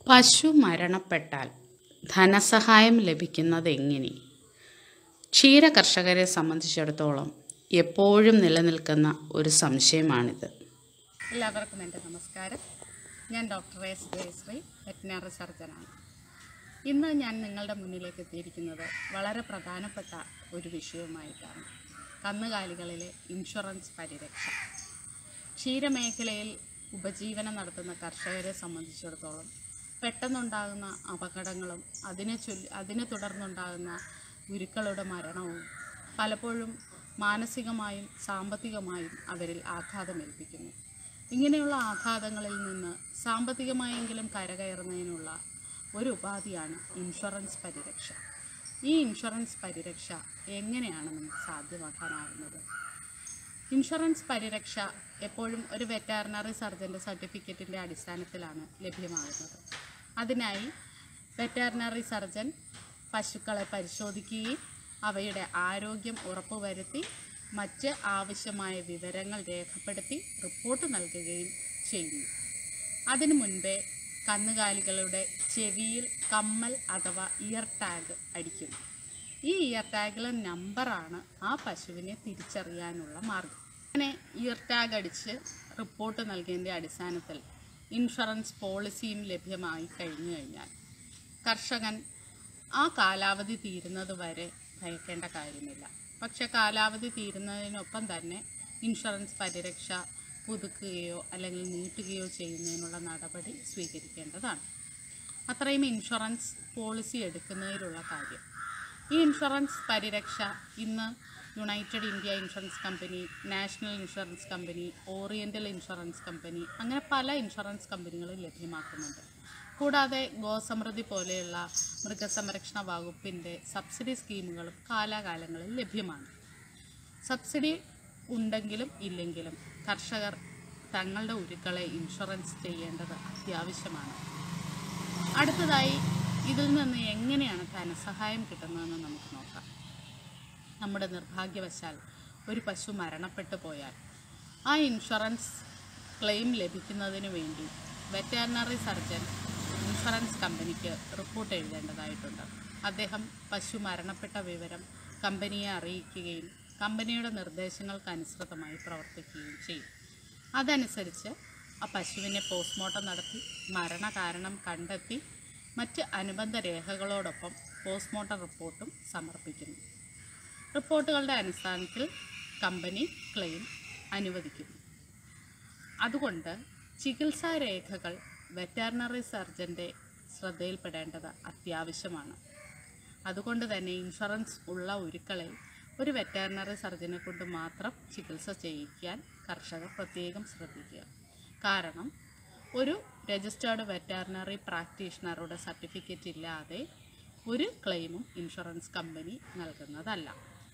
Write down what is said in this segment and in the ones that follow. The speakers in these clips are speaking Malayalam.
പശു മരണപ്പെട്ടാൽ ധനസഹായം ലഭിക്കുന്നത് എങ്ങനെ ക്ഷീര കർഷകരെ സംബന്ധിച്ചിടത്തോളം എപ്പോഴും നിലനിൽക്കുന്ന ഒരു സംശയമാണിത് എല്ലാവർക്കും എൻ്റെ നമസ്കാരം ഞാൻ ഡോക്ടർ എസ് ജയശ്രീ വെറ്റിനറി സർജനാണ് ഇന്ന് ഞാൻ നിങ്ങളുടെ മുന്നിലേക്ക് എത്തിയിരിക്കുന്നത് വളരെ പ്രധാനപ്പെട്ട ഒരു വിഷയവുമായിട്ടാണ് കന്നുകാലികളിലെ ഇൻഷുറൻസ് പരിരക്ഷ ക്ഷീരമേഖലയിൽ ഉപജീവനം നടത്തുന്ന കർഷകരെ സംബന്ധിച്ചിടത്തോളം പെട്ടെന്നുണ്ടാകുന്ന അപകടങ്ങളും അതിനെ ചൊല്ലി അതിനെ തുടർന്നുണ്ടാകുന്ന ഗുരുക്കളുടെ മരണവും പലപ്പോഴും മാനസികമായും സാമ്പത്തികമായും അവരിൽ ആഘാതമേൽപ്പിക്കുന്നു ഇങ്ങനെയുള്ള ആഘാതങ്ങളിൽ നിന്ന് സാമ്പത്തികമായെങ്കിലും കരകയറുന്നതിനുള്ള ഒരു ഉപാധിയാണ് ഇൻഷുറൻസ് പരിരക്ഷ ഈ ഇൻഷുറൻസ് പരിരക്ഷ എങ്ങനെയാണ് നമുക്ക് സാധ്യമാക്കാനാകുന്നത് ഇൻഷുറൻസ് പരിരക്ഷ എപ്പോഴും ഒരു വെറ്റാറിനറി സർജൻ്റെ സർട്ടിഫിക്കറ്റിൻ്റെ അടിസ്ഥാനത്തിലാണ് ലഭ്യമാകുന്നത് അതിനായി വെറ്റാറിനറി സർജൻ പശുക്കളെ പരിശോധിക്കുകയും അവയുടെ ആരോഗ്യം ഉറപ്പുവരുത്തി മറ്റ് ആവശ്യമായ വിവരങ്ങൾ രേഖപ്പെടുത്തി റിപ്പോർട്ട് നൽകുകയും ചെയ്യുന്നു അതിനു മുൻപേ കന്നുകാലികളുടെ ചെവിയിൽ കമ്മൽ അഥവാ ഇയർ ടാഗ് അടിക്കുന്നു ഈ ഇയർ ടാഗിലെ നമ്പറാണ് ആ പശുവിനെ തിരിച്ചറിയാനുള്ള മാർഗം അങ്ങനെ ഇയർ ടാഗ് അടിച്ച് റിപ്പോർട്ട് നൽകിയതിൻ്റെ അടിസ്ഥാനത്തിൽ ഇൻഷുറൻസ് പോളിസിയും ലഭ്യമായി കഴിഞ്ഞു കഴിഞ്ഞാൽ കർഷകൻ ആ കാലാവധി തീരുന്നത് വരെ ഭയക്കേണ്ട കാര്യമില്ല പക്ഷെ കാലാവധി തീരുന്നതിനൊപ്പം തന്നെ ഇൻഷുറൻസ് പരിരക്ഷ പുതുക്കുകയോ അല്ലെങ്കിൽ നീട്ടുകയോ ചെയ്യുന്നതിനുള്ള നടപടി സ്വീകരിക്കേണ്ടതാണ് അത്രയും ഇൻഷുറൻസ് പോളിസി എടുക്കുന്നതിലുള്ള കാര്യം ഈ ഇൻഷുറൻസ് പരിരക്ഷ ഇന്ന് united India insurance company national insurance company oriental insurance company അങ്ങനെ പല ഇൻഷുറൻസ് കമ്പനികളും ലഭ്യമാക്കുന്നുണ്ട് കൂടാതെ ഗോസമൃദ്ധി പോലെയുള്ള മൃഗസംരക്ഷണ വകുപ്പിൻ്റെ സബ്സിഡി സ്കീമുകളും കാലാകാലങ്ങളിൽ ലഭ്യമാണ് സബ്സിഡി ഉണ്ടെങ്കിലും ഇല്ലെങ്കിലും കർഷകർ തങ്ങളുടെ ഉരുക്കളെ ഇൻഷുറൻസ് ചെയ്യേണ്ടത് അത്യാവശ്യമാണ് അടുത്തതായി ഇതിൽ നിന്ന് എങ്ങനെയാണ് ധനസഹായം കിട്ടുന്നതെന്ന് നമുക്ക് നോക്കാം നമ്മുടെ നിർഭാഗ്യവശാൽ ഒരു പശു മരണപ്പെട്ടു പോയാൽ ആ ഇൻഷുറൻസ് ക്ലെയിം ലഭിക്കുന്നതിന് വേണ്ടി വെറ്ററിനറി സർജൻ ഇൻഷുറൻസ് കമ്പനിക്ക് റിപ്പോർട്ട് എഴുതേണ്ടതായിട്ടുണ്ട് അദ്ദേഹം പശു മരണപ്പെട്ട വിവരം കമ്പനിയെ അറിയിക്കുകയും കമ്പനിയുടെ നിർദ്ദേശങ്ങൾക്കനുസൃതമായി പ്രവർത്തിക്കുകയും ചെയ്യും അതനുസരിച്ച് ആ പശുവിനെ പോസ്റ്റ്മോർട്ടം നടത്തി മരണകാരണം കണ്ടെത്തി മറ്റ് അനുബന്ധ രേഖകളോടൊപ്പം പോസ്റ്റ്മോർട്ടം റിപ്പോർട്ടും സമർപ്പിക്കുന്നു റിപ്പോർട്ടുകളുടെ അടിസ്ഥാനത്തിൽ കമ്പനി ക്ലെയിം അനുവദിക്കുന്നു അതുകൊണ്ട് ചികിത്സാ രേഖകൾ വെറ്ററിനറി സർജൻ്റെ ശ്രദ്ധയിൽപ്പെടേണ്ടത് അത്യാവശ്യമാണ് അതുകൊണ്ട് തന്നെ ഇൻഷുറൻസ് ഉള്ള ഉരുക്കളെ ഒരു വെറ്ററിനറി സർജനെ കൊണ്ട് മാത്രം ചികിത്സ ചെയ്യിക്കാൻ കർഷകർ പ്രത്യേകം ശ്രദ്ധിക്കുക കാരണം ഒരു രജിസ്റ്റേർഡ് വെറ്ററിനറി പ്രാക്ടീഷണറുടെ സർട്ടിഫിക്കറ്റ് ഇല്ലാതെ ഒരു ക്ലെയിമും ഇൻഷുറൻസ് കമ്പനി നൽകുന്നതല്ല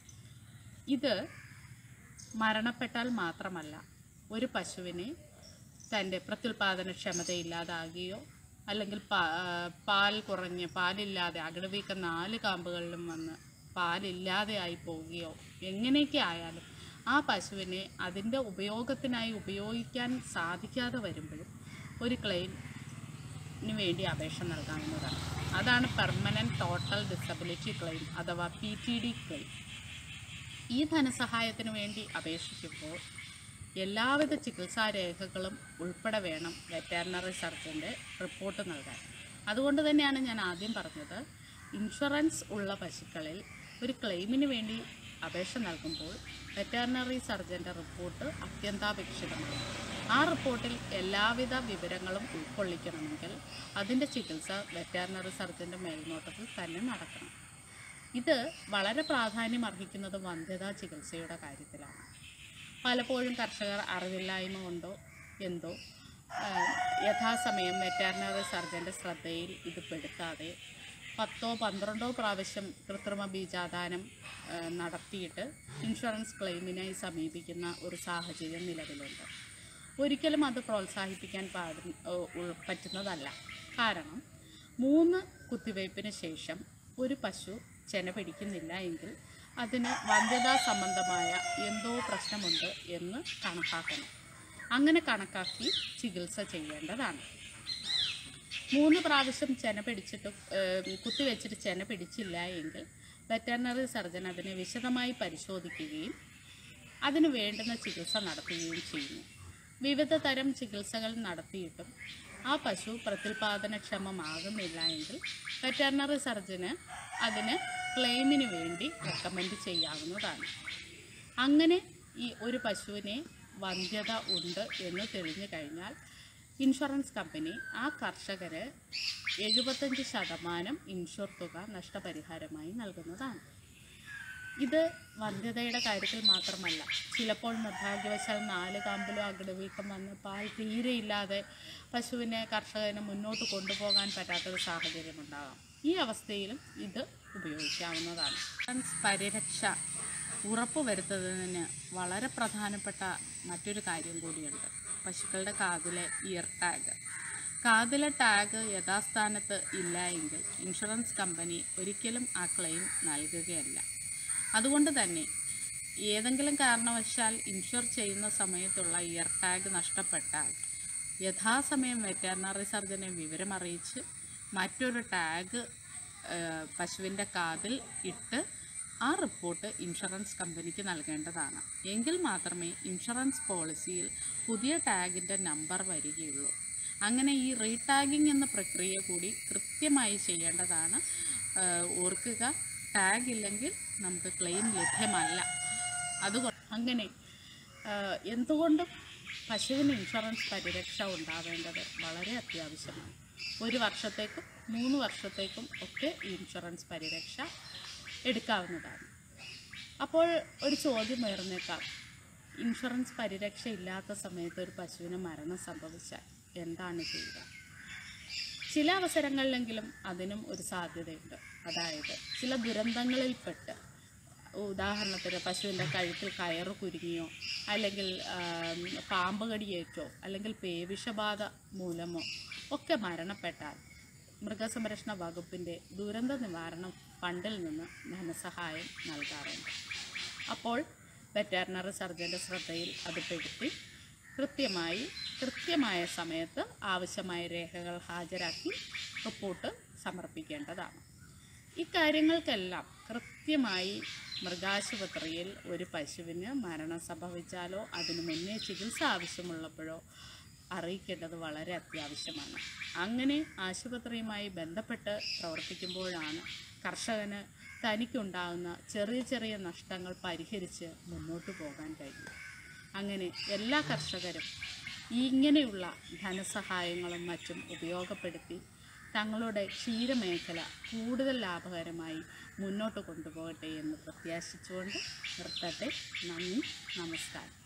ഇത് മരണപ്പെട്ടാൽ മാത്രമല്ല ഒരു പശുവിനെ തൻ്റെ പ്രത്യുൽപാദനക്ഷമതയില്ലാതാകുകയോ അല്ലെങ്കിൽ പാ പാൽ കുറഞ്ഞ് പാലില്ലാതെ അകിടുവീക്ക നാല് കാമ്പുകളിലും വന്ന് പാലില്ലാതെയായി പോവുകയോ എങ്ങനെയൊക്കെ ആയാലും ആ പശുവിനെ അതിൻ്റെ ഉപയോഗത്തിനായി ഉപയോഗിക്കാൻ സാധിക്കാതെ വരുമ്പോഴും ഒരു ക്ലെയിമിന് വേണ്ടി അപേക്ഷ നൽകാവുന്നതാണ് അതാണ് പെർമനൻറ്റ് ടോട്ടൽ ഡിസബിലിറ്റി ക്ലെയിം അഥവാ പി ടി ഡി ക്ലെയിം ഈ ധനസഹായത്തിന് വേണ്ടി അപേക്ഷിക്കുമ്പോൾ എല്ലാവിധ ചികിത്സാ രേഖകളും ഉൾപ്പെടെ വേണം വെറ്ററിനറി സർജൻ്റെ റിപ്പോർട്ട് നൽകാൻ അതുകൊണ്ട് തന്നെയാണ് ഞാൻ ആദ്യം പറഞ്ഞത് ഇൻഷുറൻസ് ഉള്ള പശുക്കളിൽ ഒരു ക്ലെയിമിന് വേണ്ടി അപേക്ഷ നൽകുമ്പോൾ വെറ്ററിനറി സർജൻ്റെ റിപ്പോർട്ട് അത്യന്താപേക്ഷിതമാണ് ആ റിപ്പോർട്ടിൽ എല്ലാവിധ വിവരങ്ങളും ഉൾക്കൊള്ളിക്കണമെങ്കിൽ അതിൻ്റെ ചികിത്സ വെറ്ററിനറി സർജൻ്റെ മേൽനോട്ടത്തിൽ തന്നെ നടക്കണം ഇത് വളരെ പ്രാധാന്യം അർഹിക്കുന്നത് വന്ധ്യതാ ചികിത്സയുടെ കാര്യത്തിലാണ് പലപ്പോഴും കർഷകർ അറിവില്ലായ്മ കൊണ്ടോ എന്തോ ആ, യഥാസമയം വെറ്ററിനറി സർജൻ്റെ ശ്രദ്ധയിൽ ഇത് പെടുത്താതെ പത്തോ പന്ത്രണ്ടോ പ്രാവശ്യം കൃത്രിമ ബീജാദാനം ആ, നടത്തിയിട്ട് ഇൻഷുറൻസ് ക്ലെയിമിനായി സമീപിക്കുന്ന ഒരു സാഹചര്യം നിലവിലുണ്ട് ഒരിക്കലും അത് പ്രോത്സാഹിപ്പിക്കാൻ പാടു ഉൾ- പറ്റുന്നതല്ല കാരണം മൂന്ന് കുത്തിവയ്പ്പിന് ശേഷം ഒരു പശു ചെന പിടിക്കുന്നില്ല എങ്കിൽ അതിന് വന്ധ്യതാ സംബന്ധമായ എന്തോ പ്രശ്നമുണ്ട് എന്ന് കണക്കാക്കണം അങ്ങനെ കണക്കാക്കി ചികിത്സ ചെയ്യേണ്ടതാണ് മൂന്ന് പ്രാവശ്യം ചെന പിടിച്ചിട്ട് ഏഹ്, കുത്തിവെച്ചിട്ട് ചെന പിടിച്ചില്ല എങ്കിൽ വെറ്ററിനറി സർജൻ അതിനെ വിശദമായി പരിശോധിക്കുകയും അതിന് വേണ്ടുന്ന ചികിത്സ നടത്തുകയും ചെയ്യുന്നു വിവിധ തരം ചികിത്സകൾ നടത്തിയിട്ടും ആ പശു പ്രത്യുൽപാദനക്ഷമമാകുന്നില്ല എങ്കിൽ വെറ്ററിനറി സർജന് അതിന് ക്ലെയിമിന് വേണ്ടി റെക്കമെൻഡ് ചെയ്യാവുന്നതാണ് അങ്ങനെ ഈ ഒരു പശുവിനെ വന്ധ്യത ഉണ്ട് എന്ന് തെളിഞ്ഞു കഴിഞ്ഞാൽ ഇൻഷുറൻസ് കമ്പനി ആ കർഷകര് എഴുപത്തഞ്ച് ശതമാനം ഇൻഷുർ തുക നഷ്ടപരിഹാരമായി നൽകുന്നതാണ് ഇത് വന്ധ്യതയുടെ കാര്യത്തിൽ മാത്രമല്ല ചിലപ്പോൾ നിർഭാഗ്യവശാൽ നാല് കാമ്പിലോ അകിടുവീക്കം വന്ന് പാൽ തീരെയില്ലാതെ പശുവിനെ കർഷകന് മുന്നോട്ട് കൊണ്ടുപോകാൻ പറ്റാത്തൊരു സാഹചര്യമുണ്ടാകാം ഈ അവസ്ഥയിലും ഇത് ഉപയോഗിക്കാവുന്നതാണ് ഇൻഷുറൻസ് പരിരക്ഷ ഉറപ്പുവരുത്തുന്നതിന് വളരെ പ്രധാനപ്പെട്ട മറ്റൊരു കാര്യം കൂടിയുണ്ട് പശുക്കളുടെ കാതിലെ ഇയർ ടാഗ് കാതിലെ ടാഗ് യഥാസ്ഥാനത്ത് ഇല്ല എങ്കിൽ ഇൻഷുറൻസ് കമ്പനി ഒരിക്കലും ആ ക്ലെയിം നൽകുകയല്ല അതുകൊണ്ട് തന്നെ ഏതെങ്കിലും കാരണവശാൽ ഇൻഷുർ ചെയ്യുന്ന സമയത്തുള്ള ഇയർ ടാഗ് നഷ്ടപ്പെട്ടാൽ യഥാസമയം വെറ്ററിനറി സർജനെ വിവരമറിയിച്ച് മറ്റൊരു ടാഗ് ഏഹ്, പശുവിൻ്റെ കാതിൽ ഇട്ട് ആ റിപ്പോർട്ട് ഇൻഷുറൻസ് കമ്പനിക്ക് നൽകേണ്ടതാണ് എങ്കിൽ മാത്രമേ ഇൻഷുറൻസ് പോളിസിയിൽ പുതിയ ടാഗിൻ്റെ നമ്പർ വരികയുള്ളൂ അങ്ങനെ ഈ റീടാഗിംഗ് എന്ന പ്രക്രിയ കൂടി കൃത്യമായി ചെയ്യേണ്ടതാണ് ഏഹ്, ഓർക്കുക ടാഗ് ഇല്ലെങ്കിൽ നമുക്ക് ക്ലെയിം ലഭ്യമല്ല അതുകൊണ്ട് അങ്ങനെ ഏഹ്, എന്തുകൊണ്ടും പശുവിന് ഇൻഷുറൻസ് പരിരക്ഷ ഉണ്ടാവേണ്ടത് വളരെ അത്യാവശ്യമാണ് ഒരു വർഷത്തേക്കും മൂന്ന് വർഷത്തേക്കും ഒക്കെ ഈ ഇൻഷുറൻസ് പരിരക്ഷ എടുക്കാവുന്നതാണ് അപ്പോൾ ഒരു ചോദ്യം ഉയർന്നേക്കാം ഇൻഷുറൻസ് പരിരക്ഷ ഇല്ലാത്ത സമയത്ത് ഒരു പശുവിന് മരണം സംഭവിച്ചാൽ എന്താണ് ചെയ്യുക ചില അവസരങ്ങളിലെങ്കിലും അതിനും ഒരു സാധ്യതയുണ്ട് അതായത് ചില ദുരന്തങ്ങളിൽപ്പെട്ട് ഉദാഹരണത്തിന് പശുവിൻ്റെ കഴുത്തിൽ കയറ് കുരുങ്ങിയോ അല്ലെങ്കിൽ ആം, പാമ്പ് കടിയേറ്റോ അല്ലെങ്കിൽ പേവിഷബാധ മൂലമോ ഒക്കെ മരണപ്പെട്ടാൽ മൃഗസംരക്ഷണ വകുപ്പിൻ്റെ ദുരന്ത നിവാരണ ഫണ്ടിൽ നിന്ന് ധനസഹായം നൽകാറുണ്ട് അപ്പോൾ വെറ്ററിനറി സർജൻ്റെ ശ്രദ്ധയിൽ അത് പെടുത്തി കൃത്യമായി കൃത്യമായ സമയത്ത് ആവശ്യമായ രേഖകൾ ഹാജരാക്കി റിപ്പോർട്ട് സമർപ്പിക്കേണ്ടതാണ് ഇക്കാര്യങ്ങൾക്കെല്ലാം കൃത്യമായി മൃഗാശുപത്രിയിൽ ഒരു പശുവിന് മരണം സംഭവിച്ചാലോ അതിനു മുന്നേ ചികിത്സ ആവശ്യമുള്ളപ്പോഴോ അറിയിക്കേണ്ടത് വളരെ അത്യാവശ്യമാണ് അങ്ങനെ ആശുപത്രിയുമായി ബന്ധപ്പെട്ട് പ്രവർത്തിക്കുമ്പോഴാണ് കർഷകന് തനിക്കുണ്ടാകുന്ന ചെറിയ ചെറിയ നഷ്ടങ്ങൾ പരിഹരിച്ച് മുന്നോട്ട് പോകാൻ കഴിയും അങ്ങനെ എല്ലാ കർഷകരും ഇങ്ങനെയുള്ള ധനസഹായങ്ങളും മറ്റും ഉപയോഗപ്പെടുത്തി തങ്ങളുടെ ക്ഷീരമേഖല കൂടുതൽ ലാഭകരമായി മുന്നോട്ട് കൊണ്ടുപോകട്ടെ എന്ന് പ്രത്യാശിച്ചുകൊണ്ട് നിർത്തട്ടെ നന്ദി നമസ്കാരം